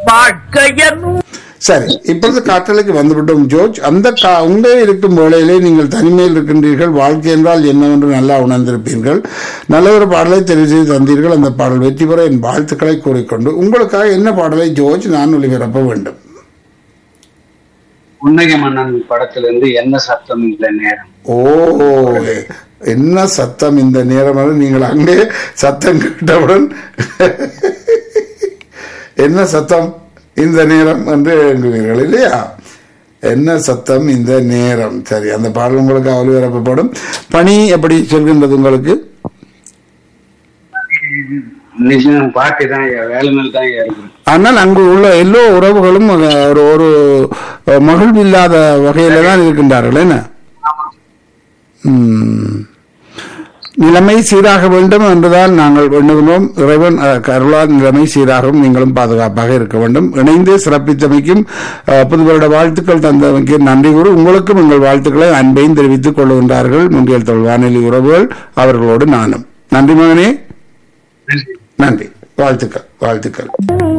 வாழ்க்கையனும் சரி இப்பொழுது காற்றலைக்கு வந்துவிட்டோம் ஜோர்ஜ் அந்த கா- உங்களே இருக்கும் வேளையிலே நீங்கள் தனிமையில் இருக்கின்றீர்கள் வாழ்க்கை என்றால் என்னவென்று நல்லா உணர்ந்திருப்பீர்கள் நல்ல ஒரு பாடலை தெரிவு செய்து தந்தீர்கள் அந்த பாடல் வெற்றி பெற என் வாழ்த்துக்களை கூறிக்கொண்டு உங்களுக்காக என்ன பாடலை ஜோர்ஜ் நான் ஒளிபரப்ப வேண்டும் புன்னகை மன்னன் படத்திலிருந்து என்ன சத்தம் இல்லை நேரம் ஓ என்ன சத்தம் இந்த நேரம் வரை நீங்கள் அங்கே சத்தம் கேட்டவுடன் என்ன சத்தம் இந்த நேரம் என்று என்கிறீர்கள் இல்லையா என்ன சத்தம் இந்த நேரம் சரி அந்த பாடல் உங்களுக்கு ஒளிபரப்பப்படும் பணி எப்படி சொல்கின்றது உங்களுக்கு நிச்சயம் பாட்டு தான் ஐயா, வேலை மேல் தான் ஐயா இருக்குது ஆனால் அங்கு உள்ள எல்லோ உறவுகளும் ஒரு ஒரு மகிழ்வில்லாத வகையில தான் இருக்கின்றார்கள் என்ன ம். நிலைமை சீராக வேண்டும் என்றுதான் நாங்கள் எண்ணுகிறோம் இறைவன் அஹ், அருளால் நிலைமை சீராகவும் நீங்களும் பாதுகாப்பாக இருக்க வேண்டும் இணைந்து சிறப்பித்தமைக்கும் அஹ், புது வருட வாழ்த்துக்கள் தந்தமைக்கு நன்றி கூறி உங்களுக்கும் எங்கள் வாழ்த்துக்களை அன்பையும் தெரிவித்துக் கொள்கின்றார்கள் முன்றியல் தொழில் வானொலி உறவுகள் அவர்களோடு நானும் நன்றி மகனே நன்றி வாழ்த்துக்கள் வாழ்த்துக்கள்